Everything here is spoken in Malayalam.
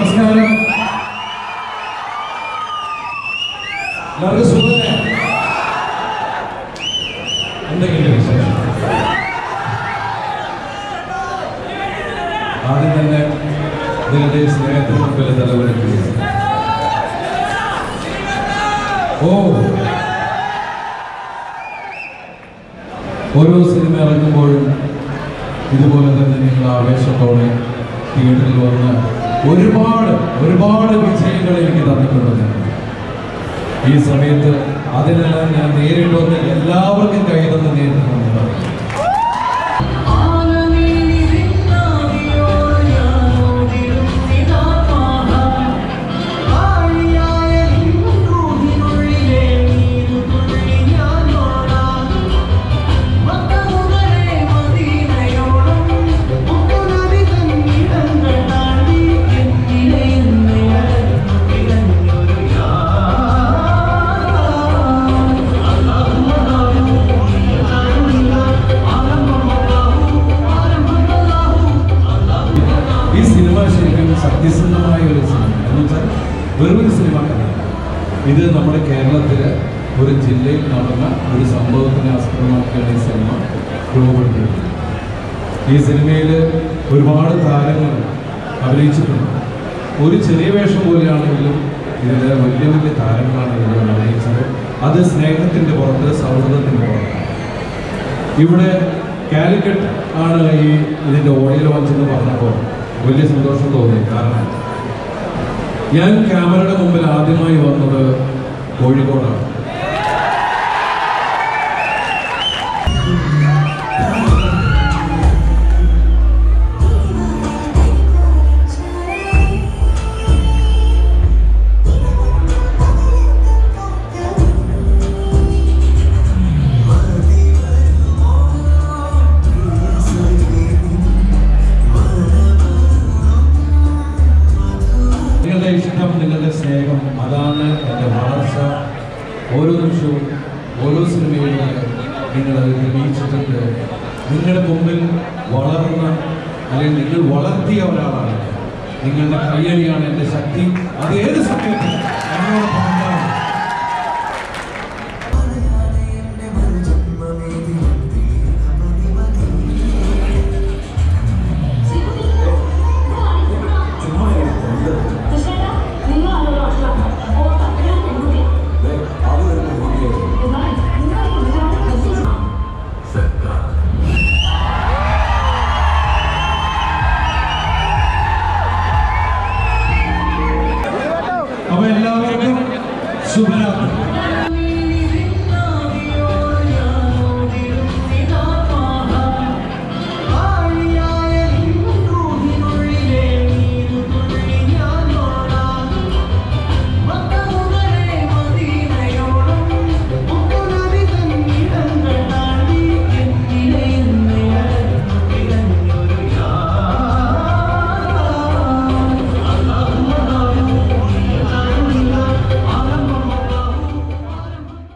നമസ്കാരം എല്ലാവർക്കും സുഖമല്ലേ എന്തൊക്കെയുണ്ട് വിശേഷം ആദ്യം തന്നെ നിങ്ങളുടെ സ്നേഹത്തിന് മുമ്പിൽ തലവരയ്ക്കുക ഓ ഓരോ സിനിമ ഇറങ്ങുമ്പോഴും ഇതുപോലെ തന്നെ നിങ്ങൾ ആവേശത്തോടെ തിയേറ്ററിൽ വന്ന് ഒരുപാട് ഒരുപാട് വിജയങ്ങൾ എനിക്ക് തന്നിട്ടുണ്ട് നിങ്ങൾ. ഈ സമയത്ത് അതിനെല്ലാം ഞാൻ നേരിട്ട് വന്ന് എല്ലാവർക്കും കൈതന്ന് നേരിട്ട് നന്ദി പറയും ഈ സിനിമ ശരിക്കും സത്യസന്ധമായ ഒരു സിനിമ എന്ന് വെച്ചാൽ വെറും ഒരു സിനിമ കഥ ഇത് നമ്മുടെ കേരളത്തിലെ ഒരു ജില്ലയിൽ നടന്ന ഒരു സംഭവത്തിനെ ആസ്പദമാക്കിയാണ് ഈ സിനിമ രൂപപ്പെടുത്തിയത് ഈ സിനിമയിൽ ഒരുപാട് താരങ്ങൾ അഭിനയിച്ചിട്ടുണ്ട് ഒരു ചെറിയ വേഷം പോലെയാണെങ്കിലും ഇതിലെ വലിയ വലിയ താരങ്ങളാണ് ഇതിൽ അഭിനയിച്ചത് അത് സ്നേഹത്തിൻ്റെ പുറത്ത് സൗഹൃദത്തിൻ്റെ പുറത്ത് ഇവിടെ കാലിക്കറ്റ് ആണ് ഈ ഇതിന്റെ ഓഡിയോ ലോഞ്ച് എന്ന് പറഞ്ഞപ്പോൾ വലിയ സന്തോഷം തോന്നി കാരണം ഞാൻ ക്യാമറയുടെ മുമ്പിൽ ആദ്യമായി വന്നത് കോഴിക്കോടാണ് നിങ്ങളുടെ ഇഷ്ടം നിങ്ങളുടെ സ്നേഹം അതാണ് എൻ്റെ വളർച്ച ഓരോ നിമിഷവും ഓരോ സിനിമയിലൂടെ നിങ്ങൾ അത് തെളിയിച്ചിട്ടുണ്ട് നിങ്ങളുടെ മുമ്പിൽ വളർന്ന അല്ലെങ്കിൽ നിങ്ങൾ വളർത്തിയ ഒരാളാണ് ഞാൻ. നിങ്ങളുടെ കയ്യടിയാണ് എൻ്റെ ശക്തി അത് ഏത് സമയത്തും എന്നോടൊപ്പം ഉണ്ടാവും. അപ്പൊ എല്ലാവർക്കും ശുഭരാത്രി